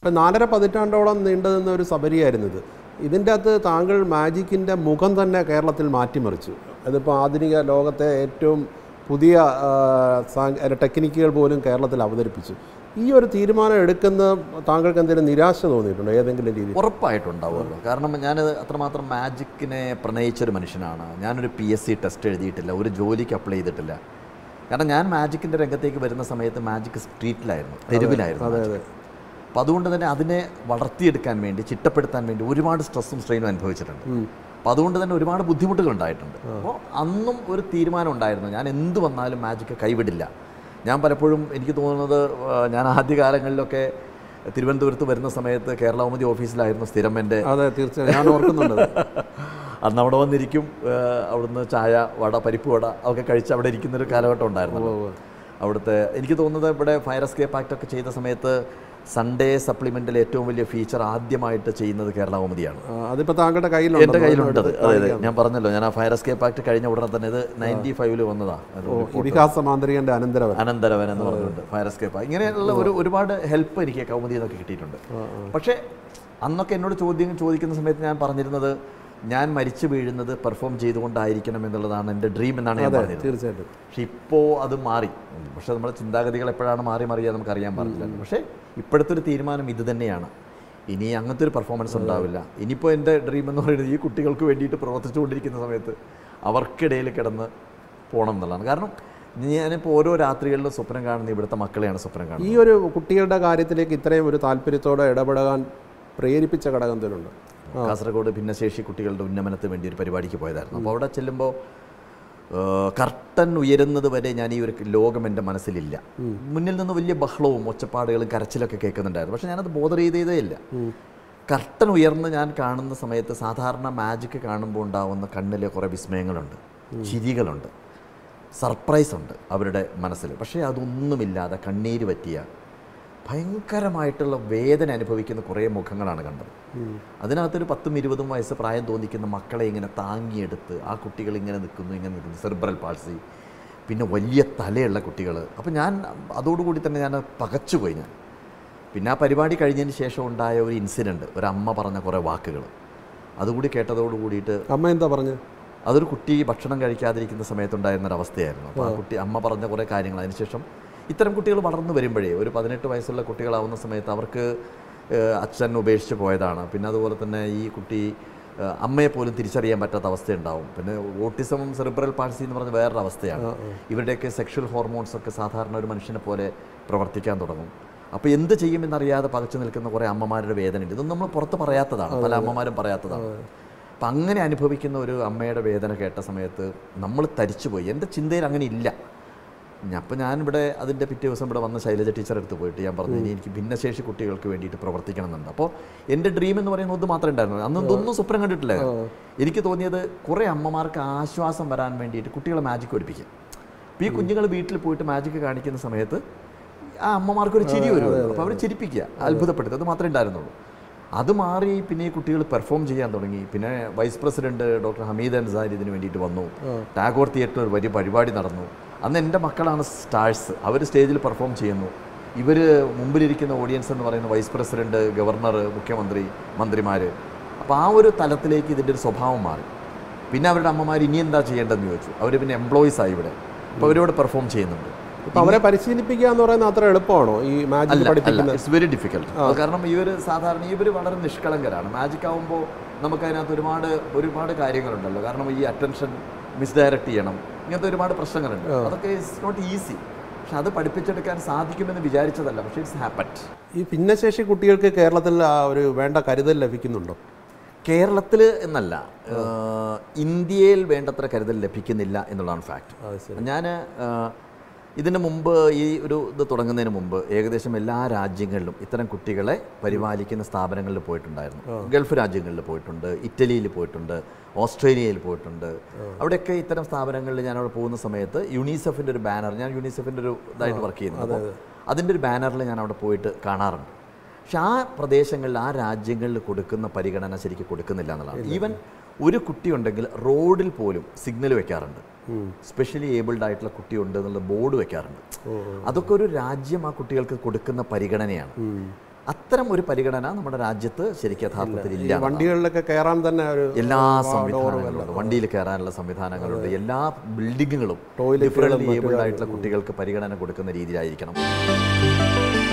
ഇപ്പം നാലര പതിറ്റാണ്ടോളം നീണ്ടു നിന്ന ഒരു സബരിയായിരുന്നു ഇത് ഇതിൻ്റെ അകത്ത് താങ്കൾ മാജിക്കിൻ്റെ മുഖം തന്നെ കേരളത്തിൽ മാറ്റിമറിച്ചു അതിപ്പോൾ ആധുനിക ലോകത്തെ ഏറ്റവും പുതിയ ആ, സാങ്കേ- ടെക്നിക്കുകൾ പോലും കേരളത്തിൽ അവതരിപ്പിച്ചു ഈ ഒരു തീരുമാനം എടുക്കുന്ന താങ്കൾക്ക് എന്തെങ്കിലും നിരാശ തോന്നിയിട്ടുണ്ടോ ഏതെങ്കിലും രീതിയിൽ ഉറപ്പായിട്ടുണ്ടാവുമല്ലോ കാരണം ഞാൻ അത്രമാത്രം മാജിക്കിനെ പ്രണയിച്ചൊരു മനുഷ്യനാണ് ഞാനൊരു പി എസ് സി ടെസ്റ്റ് എഴുതിയിട്ടില്ല ഒരു ജോലിക്ക് അപ്ലൈ ചെയ്തിട്ടില്ല കാരണം ഞാൻ മാജിക്കിൻ്റെ രംഗത്തേക്ക് വരുന്ന സമയത്ത് മാജിക് സ്ട്രീറ്റിലായിരുന്നു തെരുവിലായിരുന്നു അതെ magic. അതെ അപ്പം അതുകൊണ്ട് തന്നെ അതിനെ വളർത്തിയെടുക്കാൻ വേണ്ടി ചിട്ടപ്പെടുത്താൻ വേണ്ടി ഒരുപാട് സ്ട്രെസ്സും സ്ട്രെയിനും അനുഭവിച്ചിട്ടുണ്ട് അപ്പം അതുകൊണ്ട് തന്നെ ഒരുപാട് ബുദ്ധിമുട്ടുകൾ ഉണ്ടായിട്ടുണ്ട് അപ്പോൾ അന്നും ഒരു തീരുമാനം ഉണ്ടായിരുന്നു ഞാൻ എന്ത് വന്നാലും മാജിക്ക് കൈവിടില്ല ഞാൻ പലപ്പോഴും എനിക്ക് തോന്നുന്നത് ആ, ഞാൻ ആദ്യകാലങ്ങളിലൊക്കെ തിരുവനന്തപുരത്ത് വരുന്ന സമയത്ത് കേരള കൗമുദി ഓഫീസിലായിരുന്നു സ്ഥിരം എൻ്റെ അതെ തീർച്ചയായും ഞാൻ ഓർക്കുന്നുണ്ട് അത്. അന്ന് അവിടെ വന്നിരിക്കും ആ, അവിടുന്ന് ചായ വട പരിപ്പ് വട ഒക്കെ കഴിച്ച് അവിടെ ഇരിക്കുന്നൊരു കാലഘട്ടം ഉണ്ടായിരുന്നു അവിടുത്തെ എനിക്ക് തോന്നുന്നത് ഇവിടെ ഫയർ എസ്കേപ്പ് ആക്ട് ഒക്കെ ചെയ്ത സമയത്ത് സൺഡേ സപ്ലിമെന്റിൽ ഏറ്റവും വലിയ ഫീച്ചർ ആദ്യമായിട്ട് ചെയ്യുന്നത് കേരള കൗമുദിയാണ് ആ, അതിപ്പോൾ താങ്കളുടെ കയ്യിലുണ്ട് എൻ്റെ കയ്യിലുണ്ട് അത്. അതെ അതെ ഞാൻ പറഞ്ഞല്ലോ ഞാൻ ആ ഫയർ എസ്കേപ്പ് ആക്ട് കഴിഞ്ഞ ഉടനെ തന്നെ ഇത് നയൻറ്റി ഫൈവില് വന്നതാ അത് ഇതിഹാസ മാന്ത്രികൻ്റെ അനന്തരവൻ അനന്തരവൻ എന്ന് പറഞ്ഞിട്ടുണ്ട് ഫയർ എസ്കേപ്പ് ഇങ്ങനെയുള്ള ഒരു ഒരുപാട് ഹെൽപ്പ് എനിക്ക് കൗമുദിയിൽ നിന്നൊക്കെ കിട്ടിയിട്ടുണ്ട് പക്ഷേ അന്നൊക്കെ എന്നോട് ചോദ്യം ചോദിക്കുന്ന സമയത്ത് ഞാൻ പറഞ്ഞിരുന്നത് ഞാൻ മരിച്ചു വീഴുന്നത് പെർഫോം ചെയ്തുകൊണ്ടായിരിക്കണം എന്നുള്ളതാണ് എൻ്റെ ഡ്രീം എന്നാണ് ഞാൻ പറഞ്ഞത് തീർച്ചയായിട്ടും പക്ഷെ ഇപ്പോൾ അത് മാറി പക്ഷെ നമ്മുടെ ചിന്താഗതികൾ എപ്പോഴാണ് മാറി മാറിയത് നമുക്ക് അറിയാൻ പാടില്ല പക്ഷേ ഇപ്പോഴത്തെ ഒരു തീരുമാനം ഇത് തന്നെയാണ് ഇനി അങ്ങനത്തെ ഒരു പെർഫോമൻസ് ഉണ്ടാവില്ല ഇനിയിപ്പോൾ എൻ്റെ ഡ്രീം എന്ന് പറയുന്നത് ഈ കുട്ടികൾക്ക് വേണ്ടിയിട്ട് പ്രവർത്തിച്ചുകൊണ്ടിരിക്കുന്ന സമയത്ത് അവർക്കിടയിൽ കിടന്ന് പോകണം എന്നുള്ളതാണ് കാരണം ഞാനിപ്പോൾ ഓരോ രാത്രികളിലും സ്വപ്നം കാണുന്ന ഇവിടുത്തെ മക്കളെയാണ് സ്വപ്നം കാണുന്നത് ഈ ഒരു കുട്ടികളുടെ കാര്യത്തിലേക്ക് ഇത്രയും ഒരു താല്പര്യത്തോടെ ഇടപെടാൻ പ്രേരിപ്പിച്ച ഘടകം എന്തെങ്കിലുണ്ട് കാസർഗോഡ് ഭിന്നശേഷി കുട്ടികളുടെ ഉന്നമനത്തിന് വേണ്ടി ഒരു പരിപാടിക്ക് പോയതായിരുന്നു അപ്പോൾ അവിടെ ചെല്ലുമ്പോൾ കർട്ടൻ ഉയരുന്നത് വരെ ഞാൻ ഈ ഒരു ലോകം എൻ്റെ മനസ്സിലില്ല മുന്നിൽ നിന്ന് വലിയ ബഹളവും ഒച്ചപ്പാടുകളും കരച്ചിലൊക്കെ കേൾക്കുന്നുണ്ടായിരുന്നു പക്ഷെ ഞാനത് ബോധർ ചെയ്തതേ ഇല്ല കർട്ടൻ ഉയർന്ന് ഞാൻ കാണുന്ന സമയത്ത് സാധാരണ മാജിക് കാണുമ്പോൾ ഉണ്ടാവുന്ന കണ്ണിലെ കുറേ വിസ്മയങ്ങളുണ്ട് ചിരികളുണ്ട് സർപ്രൈസ് ഉണ്ട് അവരുടെ മനസ്സിൽ പക്ഷേ അതൊന്നുമില്ലാതെ കണ്ണീര് പറ്റിയ ഭയങ്കരമായിട്ടുള്ള വേദന അനുഭവിക്കുന്ന കുറേ മുഖങ്ങളാണ് കണ്ടത് അതിനകത്തൊരു പത്തും ഇരുപതും വയസ്സ് പ്രായം തോന്നിക്കുന്ന മക്കളെ ഇങ്ങനെ താങ്ങിയെടുത്ത് ആ കുട്ടികൾ ഇങ്ങനെ നിൽക്കുന്നു ഇങ്ങനെ നിൽക്കുന്നു സെർബ്രൽ പാൾസി പിന്നെ വലിയ തലയുള്ള കുട്ടികൾ അപ്പോൾ ഞാൻ അതോടുകൂടി തന്നെ ഞാൻ പകച്ചുപോയി ഞാൻ പിന്നെ ആ പരിപാടി കഴിഞ്ഞതിന് ശേഷം ഉണ്ടായ ഒരു ഇൻസിഡൻറ്റ് ഒരു അമ്മ പറഞ്ഞ കുറേ വാക്കുകൾ അതുകൂടി കേട്ടതോട് കൂടിയിട്ട് അമ്മ എന്താ പറഞ്ഞത് അതൊരു കുട്ടി ഭക്ഷണം കഴിക്കാതിരിക്കുന്ന സമയത്തുണ്ടായിരുന്ന ഒരു അവസ്ഥയായിരുന്നു അപ്പോൾ ആ കുട്ടി അമ്മ പറഞ്ഞ കുറേ കാര്യങ്ങൾ അതിനുശേഷം ഇത്തരം കുട്ടികൾ വളർന്നു വരുമ്പോഴേ ഒരു പതിനെട്ട് വയസ്സുള്ള കുട്ടികളാവുന്ന സമയത്ത് അവർക്ക് ഏഹ്, അച്ഛൻ ഉപേക്ഷിച്ച് പോയതാണ് പിന്നെ അതുപോലെ തന്നെ ഈ കുട്ടി ഏഹ്, അമ്മയെ പോലും തിരിച്ചറിയാൻ പറ്റാത്ത അവസ്ഥയുണ്ടാവും പിന്നെ ഓട്ടിസവും സെറിബ്രൽ പാൾസി എന്ന് പറഞ്ഞ വേറൊരു അവസ്ഥയാണ് ഇവരുടെയൊക്കെ സെക്ഷൽ ഹോർമോൺസ് ഒക്കെ സാധാരണ ഒരു മനുഷ്യനെ പോലെ പ്രവർത്തിക്കാൻ തുടങ്ങും അപ്പോൾ എന്ത് ചെയ്യുമെന്നറിയാതെ പകച്ചു നിൽക്കുന്ന കുറേ അമ്മമാരുടെ വേദനയുണ്ട് ഇതൊന്നും നമ്മൾ പുറത്ത് പറയാത്തതാണ് പല അമ്മമാരും പറയാത്തതാണ് അപ്പം അങ്ങനെ അനുഭവിക്കുന്ന ഒരു അമ്മയുടെ വേദന കേട്ട സമയത്ത് നമ്മൾ തരിച്ചുപോയി എൻ്റെ ചിന്തയിൽ അങ്ങനെ ഇല്ല അപ്പം ഞാനിവിടെ അതിൻ്റെ പിറ്റേ ദിവസം ഇവിടെ വന്ന ശൈലജ ടീച്ചർ അടുത്ത് പോയിട്ട് ഞാൻ പറഞ്ഞു ഇനി എനിക്ക് ഭിന്നശേഷി കുട്ടികൾക്ക് വേണ്ടിയിട്ട് പ്രവർത്തിക്കണം എന്നുണ്ട് അപ്പോൾ എൻ്റെ ഡ്രീം എന്ന് പറയുന്നത് ഇത് മാത്രമേ ഉണ്ടായിരുന്നു അന്ന് ഇതൊന്നും സ്വപ്നം കണ്ടിട്ടില്ല എനിക്ക് തോന്നിയത് കുറേ അമ്മമാർക്ക് ആശ്വാസം വരാൻ വേണ്ടിയിട്ട് കുട്ടികളെ മാജിക് പഠിപ്പിക്കും അപ്പോൾ ഈ കുഞ്ഞുങ്ങൾ വീട്ടിൽ പോയിട്ട് മാജിക് കാണിക്കുന്ന സമയത്ത് ആ അമ്മമാർക്ക് ഒരു ചിരി വരും അപ്പോൾ അവർ ചിരിപ്പിക്കുക അത്ഭുതപ്പെടുത്തുക അത് മാത്രമേ ഉണ്ടായിരുന്നുള്ളൂ അത് മാറി പിന്നെ ഈ കുട്ടികൾ പെർഫോം ചെയ്യാൻ തുടങ്ങി പിന്നെ vice president doctor Hamid Ansari ഇതിന് വേണ്ടിയിട്ട് വന്നു ടാഗോർ തിയേറ്ററിൽ ഒരു വലിയ പരിപാടി നടന്നു അന്ന് എൻ്റെ മക്കളാണ് സ്റ്റാഴ്സ് അവർ സ്റ്റേജിൽ പെർഫോം ചെയ്യുന്നു ഇവർ മുമ്പിലിരിക്കുന്ന ഓഡിയൻസ് എന്ന് പറയുന്ന വൈസ് പ്രസിഡന്റ് ഗവർണർ മുഖ്യമന്ത്രി മന്ത്രിമാർ അപ്പോൾ ആ ഒരു തലത്തിലേക്ക് ഇതിൻ്റെ ഒരു സ്വഭാവം മാറി പിന്നെ അവരുടെ അമ്മമാർ ഇനി എന്താ ചെയ്യേണ്ടതെന്ന് ചോദിച്ചു അവർ പിന്നെ എംപ്ലോയീസ് ആയി ഇവിടെ അപ്പോൾ അവരിവിടെ പെർഫോം ചെയ്യുന്നുണ്ട് ഇപ്പൊ അവരെ പരിശീലിപ്പിക്കുക എന്ന് പറയുന്നത് അത്ര എളുപ്പമാണോ ഈ മാജിക് അല്ല അല്ല പഠിപ്പിക്കുന്നത് ഇറ്റ്സ് വെരി ഡിഫിക്കൽട്ട് കാരണം ഇവർ സാധാരണ ഇവർ വളരെ നിഷ്കളങ്കരാണ് മാജിക് ആവുമ്പോൾ നമുക്കതിനകത്ത് ഒരുപാട് ഒരുപാട് കാര്യങ്ങളുണ്ടല്ലോ കാരണം ഈ അറ്റൻഷൻ മിസ്ഡയറക്റ്റ് ചെയ്യണം ഇങ്ങനത്തെ ഒരുപാട് പ്രശ്നങ്ങളുണ്ട് അതൊക്കെ ഇറ്റ്സ് നോട്ട് ഈസി പക്ഷെ അത് പഠിപ്പിച്ചെടുക്കാൻ സാധിക്കുമെന്ന് വിചാരിച്ചതല്ല പക്ഷേ ഇറ്റ്സ് ഹാപ്പറ്റ് ഈ ഭിന്നശേഷി കുട്ടികൾക്ക് കേരളത്തിൽ ആ ഒരു വേണ്ട കരുതൽ ലഭിക്കുന്നുണ്ടോ കേരളത്തിൽ എന്നല്ല ഏഹ്, ഇന്ത്യയിൽ വേണ്ടത്ര കരുതൽ ലഭിക്കുന്നില്ല എന്നുള്ളതാണ് ഫാക്ട് ഞാൻ ഇതിന് മുമ്പ് ഈ ഒരു ഇത് തുടങ്ങുന്നതിന് മുമ്പ് ഏകദേശം എല്ലാ രാജ്യങ്ങളിലും ഇത്തരം കുട്ടികളെ പരിപാലിക്കുന്ന സ്ഥാപനങ്ങളിൽ പോയിട്ടുണ്ടായിരുന്നു ഗൾഫ് രാജ്യങ്ങളിൽ പോയിട്ടുണ്ട് ഇറ്റലിയിൽ പോയിട്ടുണ്ട് ഓസ്ട്രേലിയയിൽ പോയിട്ടുണ്ട് അവിടെയൊക്കെ ഇത്തരം സ്ഥാപനങ്ങളിൽ ഞാൻ അവിടെ പോകുന്ന സമയത്ത് യുണീസെഫിൻ്റെ ഒരു ബാനർ ഞാൻ യുണീസെഫിൻ്റെ ഒരു ഇതായിട്ട് വർക്ക് ചെയ്യുന്നത് അപ്പോൾ അതിൻ്റെ ഒരു ബാനറിൽ ഞാൻ അവിടെ പോയിട്ട് കാണാറുണ്ട് പക്ഷെ ആ പ്രദേശങ്ങളിൽ ആ രാജ്യങ്ങളിൽ കൊടുക്കുന്ന പരിഗണന ശരിക്കും കൊടുക്കുന്നില്ല എന്നുള്ളതാണ് ഈവൻ ഒരു കുട്ടി ഉണ്ടെങ്കിൽ റോഡിൽ പോലും സിഗ്നൽ വെക്കാറുണ്ട് സ്പെഷ്യലി ഏബിൾഡ് ആയിട്ടുള്ള കുട്ടി ഉണ്ട് എന്നുള്ള ബോർഡ് വെക്കാറുണ്ട് അതൊക്കെ ഒരു രാജ്യം ആ കുട്ടികൾക്ക് കൊടുക്കുന്ന പരിഗണനയാണ് അത്തരം ഒരു പരിഗണന നമ്മുടെ രാജ്യത്ത് ശരിക്കും യഥാർത്ഥത്തിൽ ഈ ഇല്ല വണ്ടികളിലൊക്കെ കയറാൻ തന്നെ ഒരു എല്ലാ സംവിധാനങ്ങളുണ്ട് വണ്ടിയിൽ കയറാനുള്ള സംവിധാനങ്ങളുണ്ട് എല്ലാ ബിൽഡിങ്ങുകളും ടോയ്ലറ്റുകളും ഡിഫറെൻ്റ് ഏബിൾഡ് ആയിട്ടുള്ള കുട്ടികൾക്ക് പരിഗണന കൊടുക്കുന്ന രീതിയിലായിരിക്കണം